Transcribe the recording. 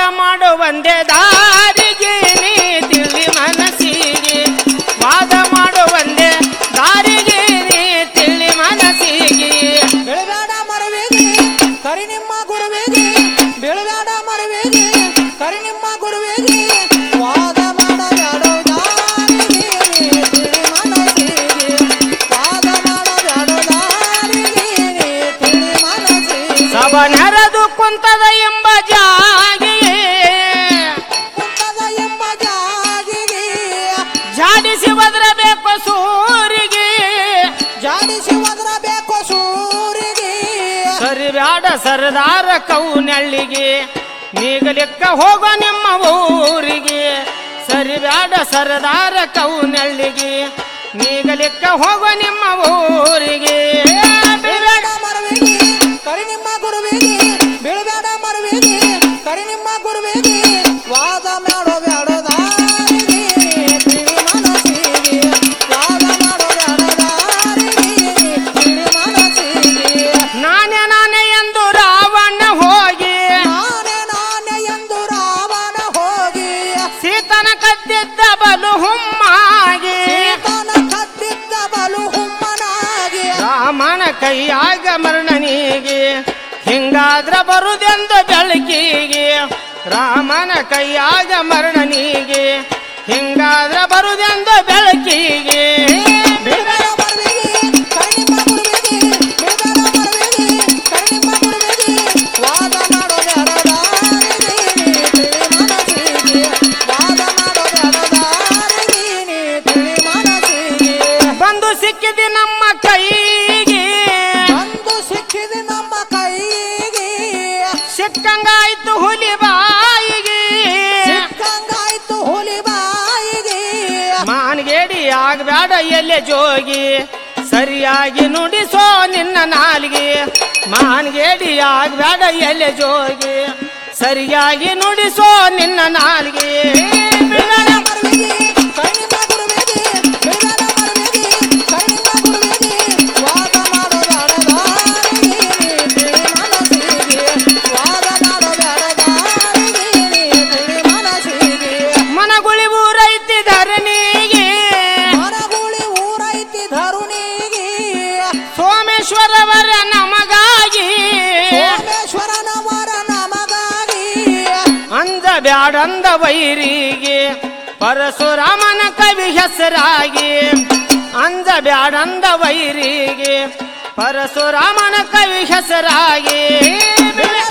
ಮಾಡು ಒಂದೇ ದಾರಿಗೆ ನೀ ತಿಳಿ ಮನಸ್ಸಿಗೆ ವಾದ ಮಾಡು ಒಂದೇ ದಾರಿಗೆ ನೀ ತಿಳಿ ಮನಸ್ಸಿಗೆ ಬೆಳಬೇಡ ಮರವೇಗಿ ಕರಿ ನಿಮ್ಮ ಗುರುವೇಗಿ ಬೆಳಬೇಡ ಮರವೇಗಿ ಕರಿ ನಿಮ್ಮ ಗುರುವೇಗಿ ವಾದ ಮಾಡಬೇಡೋ ದಾರಿಗೆ ತಿಳಿ ಮನಸ್ಸಿಗೆ ವಾದ ಮಾಡಬೇಡೋ ದಾರಿಗೆ ತಿಳಿ ಮನಸ್ಸಿಗೆ ಸಭ ನೆರೆದು ಕುಂತದ ಎಂಬ ಜಾಗಿಯೇ ಕುಂತದ ಎಂಬ ಜಾಗಿಗೆ ಜಾಡಿಸಿ ಒದರಬೇಕು ಸೂರಿಗೆ ಜಾಡಿಸಿ ಒದರಬೇಕು ಸೂರಿಗೆ ಸರಿಬ್ಯಾಡ ಸರದಾರ ಕೌನಳ್ಳಿಗೆ ನೀಗಲಿಕ್ಕ ಹೋಗೋ ನಿಮ್ಮ ಊರಿಗೆ ಸರಿಬ್ಯಾಡ ಸರದಾರ ಕೌನಳ್ಳಿಗೆ ನೀಗಲಿಕ್ಕ ಹೋಗೋ ನಿಮ್ಮ ಊರಿಗೆ ಬೆಳಬೇಡ ಮರವೇಗಿ ಕರಿ ನಿಮ್ಮ ಗುರುವೇಗಿ ಬೆಳಬೇಡ ಮರವೇಗಿ ಕರಿ ನಿಮ್ಮ ಗುರುವೇಗಿ ವಾದ ಮಾಡೋ ಬ್ಯಾಡೋ ದಾರಿಗೆ ತಿಳಿ ಮನಸ್ಸಿಗೆ ವಾದ ಮಾಡೋ ಬ್ಯಾಡೋ ದಾರಿಗೆ ತಿಳಿ ಮನಸ್ಸಿಗೆ ನಾನೇ ನಾನೇ ಎಂದು ರಾವಣ ಹೋಗಿ ನಾನೇ ನಾನೇ ಎಂದು ರಾವಣ ಹೋಗಿ ಸೀತನ ಕದ್ದಿದ್ದ ಬಲು ಹುಮ್ಮಾಗಿ ಸೀತನ ಕದ್ದಿದ್ದ ಬಲು ಹುಮ್ಮನಾಗಿ ರಾಮನ ಕೈಯಾಗ ಮರಣನಿಗೆ ಹಿಂಗಾದ್ರ ಬರುದೆಂದು ಬೆಳಕಿಗೆ ರಾಮನ ಕೈಯಾಗ ಮರಣನಿಗೆ ಹಿಂಗಾದ್ರ ಬರುದೆಂದು ಬೆಳಕಿಗೆ ಬೆಳಬೇಡ ಮರವೇಗಿ ಕರಿ ನಿಮ್ಮ ಗುರುವೇಗಿ ಬೆಳಬೇಡ ಮರವೇಗಿ ಕರಿ ನಿಮ್ಮ ಗುರುವೇಗಿ ವಾದ ಮಾಡೋ ಬ್ಯಾಡೋ ದಾರಿಗೆ ತಿಳಿ ಮನಸ್ಸಿಗೆ ವಾದ ಮಾಡೋ ಬ್ಯಾಡೋ ದಾರಿಗೆ ತಿಳಿ ಮನಸ್ಸಿಗೆ ಬಂದು ಸಿಕ್ಕಿದಿ ನಮ್ಮ ಕೈಗೆ ಬಂದು ಸಿಕ್ಕಿದೆ ನಮ್ಮ ಕೈಗೆ ಸಿಕ್ಕಂಗಾಯ್ತು ಹುಲಿ ಬಾಯಿಗೆ ಸಿಕ್ಕಂಗಾಯ್ತು ಹುಲಿ ಬಾಯಿಗೆ ಮಾನ್ಗೇಡಿ ಆಗ್ಬೇಡ ಎಲ್ಲೆ ಜೋಗಿ ಸರಿಯಾಗಿ ನುಡಿಸೋ ನಿನ್ನ ನಾಲಿಗೆ ಮಾನ್ಗೇಡಿ ಆಗ್ಬೇಡ ಎಲ್ಲೆ ಜೋಗಿ ಸರಿಯಾಗಿ ನುಡಿಸೋ ನಿನ್ನ ನಾಲಿಗೆ ಬೆಳಬೇಡ ಮರವೇಗಿ ಕರಿ ನಿಮ್ಮ ಗುರುವೇಗಿ ಬೆಳಬೇಡ ಮರವೇಗಿ ಕರಿ ನಿಮ್ಮ ಗುರುವೇಗಿ ವಾದ ಮಾಡೋ ಬ್ಯಾಡ ದಾರಿಗೆ ತಿಳಿ ಮನಸ್ಸಿಗೆ ವಾದ ಮಾಡೋ ಬ್ಯಾಡ ದಾರಿಗೆ ತಿಳಿ ಮನಸ್ಸಿಗೆ ಮನಗುಳಿ ಊರೈತಿ ಧರಣಿಗೆ ಮರಗುಳಿ ಊರೈತಿ ಧರುಣಿಗೆ ಸೋಮೇಶ್ವರವರ ನಮಗಾಗಿ ಸೋಮೇಶ್ವರನವರ ನಮಗಾಗಿ ಅಂದ ಬ್ಯಾಡಂದ ವೈರಿಗೆ ಪರಶುರಾಮನ ಕವಿ ಹೆಸರಾಗಿ ಅಂದ ಬ್ಯಾಡಂದ ವೈರಿಗೆ ಪರಶುರಾಮನ ಕವಿ ಹೆಸರಾಗಿ ಬೆಳಬೇಡ